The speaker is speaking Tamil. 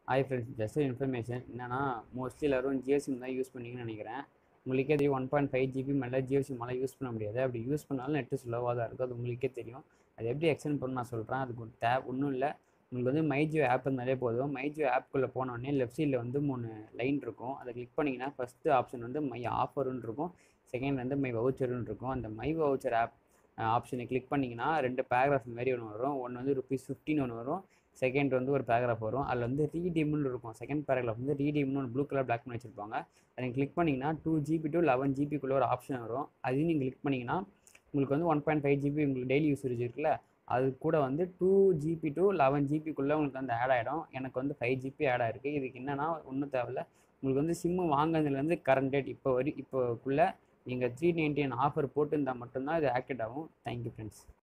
ஹாய் ஃப்ரெண்ட்ஸ் ஜஸ்ட் இன்ஃபர்மேஷன் என்னன்னா மோஸ்ட்லி எல்லோரும் ஜியோ சிம் தான் யூஸ் பண்ணீங்கன்னு நினைக்கிறேன் உங்களுக்கே தெரியும் ஒன் பாயிண்ட் ஃபைவ் ஜிபி மேலே ஜியோ சிம்மால் யூஸ் பண்ண முடியாது அப்படி யூஸ் பண்ணாலும் நெட்டு ஸ்லோவாக தான் இருக்கும் அது உங்களுக்கே தெரியும் அது எப்படி எக்ஸ்டெண்ட் பண்ண நான் சொல்கிறேன் அதுக்கு ஒரு டேப் ஒன்றும் இல்லை உங்களுக்கு வந்து மைஜியோ ஆப் இருந்தாலே போதும் மைஜியோ ஆப்குள்ளே போனோடனே லெஃப்ட் சைடில் வந்து மூணு லைன் இருக்கும் அதை கிளிக் பண்ணிங்கன்னா ஃபஸ்ட்டு ஆப்ஷன் வந்து மை ஆஃபருன்னு இருக்கும் செகண்ட் வந்து மை வவுச்சருன்னு இருக்கும் அந்த மை வவுச்சர் ஆப் ஆப்ஷனை கிளிக் பண்ணிங்கன்னா ரெண்டு பேராகிராஃப் மாரி ஒன்று வரும் ஒன்று வந்து ருபீஸ் ஃபிஃப்டின் ஒன்று வரும் செகண்ட் வந்து ஒரு பேராகிராஃப் வரும் அதில் வந்து ரீடீம்னு இருக்கும் செகண்ட் பேராகிராஃப் வந்து ரீடீம்னு ஒரு ப்ளூ கலர் பிளாக் பண்ணி வச்சுருப்பாங்க அதை கிளிக் பண்ணிங்கன்னா டூ ஜிபி டு லெவன் ஜிபிக்குள்ளே ஒரு ஆப்ஷன் வரும் அதையும் நீங்கள் கிளிக் பண்ணிங்கன்னா உங்களுக்கு வந்து ஒன் பாயிண்ட் ஃபைவ் ஜிபி உங்களுக்கு டெய்லி யூஸேஜ் இருக்குல்ல அது கூட வந்து டூ ஜிபி டு லெவன் ஜிபிக்குள்ளே உங்களுக்கு வந்து ஆட் ஆகிடும் எனக்கு வந்து ஃபைவ் ஜிபி ஆட் ஆகிருக்கு இதுக்கு என்னென்னா ஒன்றும் தேவையில்ல உங்களுக்கு வந்து சிம்மு வாங்கினதுலேருந்து கரண்ட் டேட் இப்போ வரை இப்போக்குள்ளே நீங்கள் த்ரீ நைன்டி நைன் ஆஃபர் போட்டிருந்தால் மட்டும்தான் இது ஆக்டிவேட் ஆகும் தேங்க்யூ ஃப்ரெண்ட்ஸ்